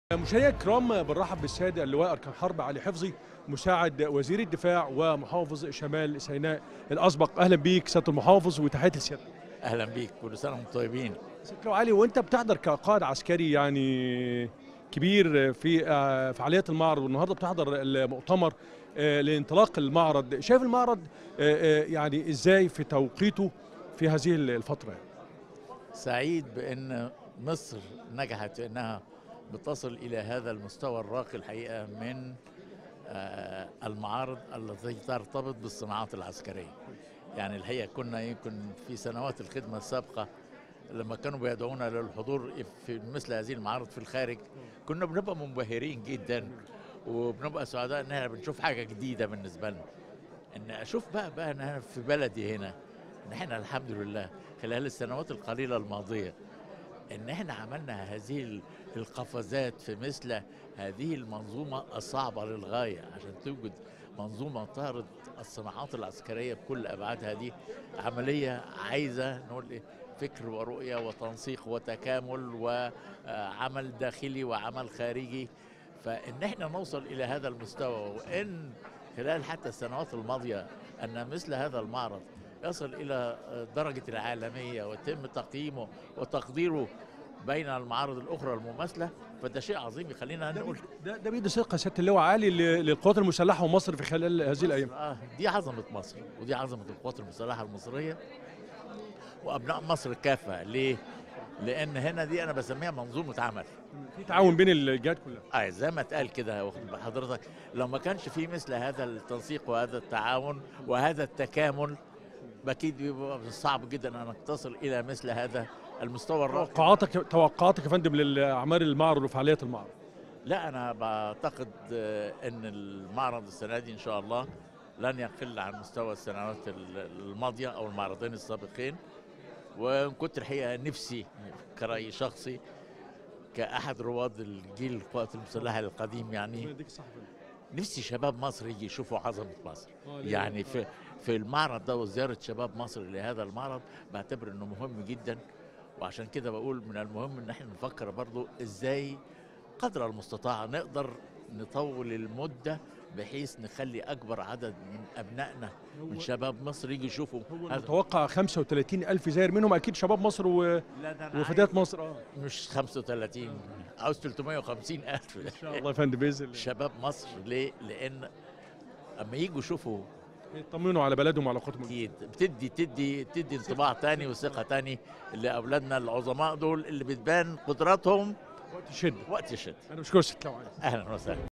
مشاهدينا الكرام بنرحب بالسيد اللواء اركان حرب علي حفظي مساعد وزير الدفاع ومحافظ شمال سيناء الاسبق اهلا بيك سياده المحافظ وتحياتي لسيادتك اهلا بيك كل سنه وانتم طيبين سياده اللواء علي وانت بتحضر كقائد عسكري يعني كبير في آه، فعاليات المعرض والنهارده بتحضر المؤتمر آه، لانطلاق المعرض شايف المعرض آه، آه، يعني ازاي في توقيته في هذه الفتره يعني. سعيد بان مصر نجحت في انها بتصل الى هذا المستوى الراقي الحقيقه من آه، المعارض التي ترتبط بالصناعات العسكريه يعني الحقيقه كنا يمكن في سنوات الخدمه السابقه لما كانوا بيدعونا للحضور في مثل هذه المعارض في الخارج كنا بنبقى منبهرين جدا وبنبقى سعداء ان احنا بنشوف حاجه جديده بالنسبه لنا ان اشوف بقى بقى ان انا في بلدي هنا ان احنا الحمد لله خلال السنوات القليله الماضيه ان احنا عملنا هذه ال- القفزات في مثل هذه المنظومه الصعبه للغايه عشان توجد منظومه تعرض الصناعات العسكريه بكل ابعادها دي عمليه عايزه نقول ايه فكر ورؤيه وتنسيق وتكامل وعمل داخلي وعمل خارجي فان احنا نوصل الى هذا المستوى وان خلال حتى السنوات الماضيه ان مثل هذا المعرض يصل الى درجه العالميه ويتم تقييمه وتقديره بين المعارض الاخرى المماثله فده شيء عظيم يخلينا ده نقول ده, ده بيدي ثقه سياده اللواء علي ل- للقوات المسلحه ومصر في خلال هذه الايام آه دي عظمه مصر ودي عظمه القوات المسلحه المصريه وابناء مصر كافه ليه؟ لان هنا دي انا بسميها منظومه عمل في تعاون بين الجهات كلها اه زي ما اتقال كده واخد بال حضرتك لو ما كانش في مثل هذا التنسيق وهذا التعاون وهذا التكامل اكيد بيبقى صعب جدا ان تصل الى مثل هذا المستوى الراقي توقعاتك توقعاتك يا فندم للاعمار المعرض وفعاليات المعرض لا انا بعتقد آه، ان المعرض السنه دي ان شاء الله لن يقل عن مستوى السنوات ال- الماضيه او المعرضين السابقين وكنت الحقيقه نفسي كراي شخصي كاحد رواد الجيل القوات المسلحه القديم يعني يديك الصحة يا فندم. نفسي شباب مصر يجي يشوفوا عظمه مصر آه، ليه؟ يعني في في المعرض ده وزياره شباب مصر لهذا المعرض بعتبر انه مهم جدا وعشان كده بقول من المهم ان احنا نفكر برضو ازاي قدر المستطاع نقدر نطول المده بحيث نخلي اكبر عدد من ابنائنا من هو- شباب مصر يجي يشوفوا هو هذا متوقع 35 ألف زائر منهم أكيد شباب مصر و... لا ده أنا وفتيات مصر اه عايز- مش 35 عاوز 350 الف إن شاء الله يا فندم بإذن الله شباب مصر ليه؟ لان اما يجوا يشوفوا يطمنوا على بلدهم وعلى قوتهم اكيد بتدي تدي تدي انطباع تاني وثقه تاني لاولادنا العظماء دول اللي بتبان قدراتهم وقت الشدة وقت الشتاء أنا بشكرك ست لو عايز اهلا وسهلا